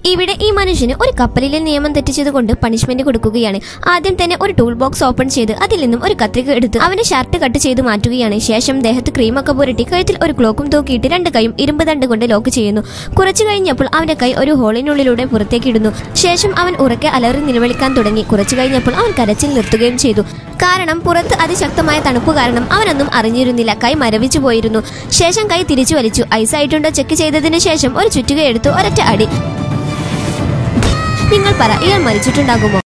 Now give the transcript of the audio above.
ഇവിടെ ഈ മനുഷ്യന് ഒരു കപ്പലിലെ നിയമം തെറ്റിച്ചതുകൊണ്ട് പണിഷ്മെന്റ് കൊടുക്കുകയാണ് ആദ്യം തന്നെ ഒരു ടൂൾ ബോക്സ് ഓപ്പൺ ചെയ്ത് അതിൽ നിന്നും ഒരു കത്രിക എടുത്ത് അവന്റെ ഷർട്ട് കട്ട് ചെയ്ത് മാറ്റുകയാണ് ശേഷം ദേഹത്ത് ക്രീമൊക്കെ പുരട്ടി കഴുത്തിൽ ഒരു ക്ലോക്കും തൂക്കിയിട്ട് രണ്ട് കൈയും ഇരുമ്പ് ദണ്ട് കൊണ്ട് ലോക്ക് ചെയ്യുന്നു കുറച്ചു കഴിഞ്ഞപ്പോൾ അവന്റെ കൈ ഒരു ഹോളിനുള്ളിലൂടെ പുറത്തേക്ക് ഇടുന്നു ശേഷം അവൻ ഉറക്കെ അലറി നിലവിളിക്കാൻ തുടങ്ങി കുറച്ചു കഴിഞ്ഞപ്പോൾ അവൻ കരച്ചിൽ നിർത്തുകയും ചെയ്തു കാരണം പുറത്ത് അതിശക്തമായ തണുപ്പ് കാരണം അവനൊന്നും അറിഞ്ഞിരുന്നില്ല കൈ മരവിച്ചു പോയിരുന്നു ശേഷം കൈ തിരിച്ചു വലിച്ചു ഐസായിട്ടുണ്ടോ ചെക്ക് ചെയ്തതിനു ശേഷം ഒരു ചുറ്റുക എടുത്തു ഒരൊറ്റ അടി നിങ്ങൾ പറ ഇയാൾ മരിച്ചിട്ടുണ്ടാകുമോ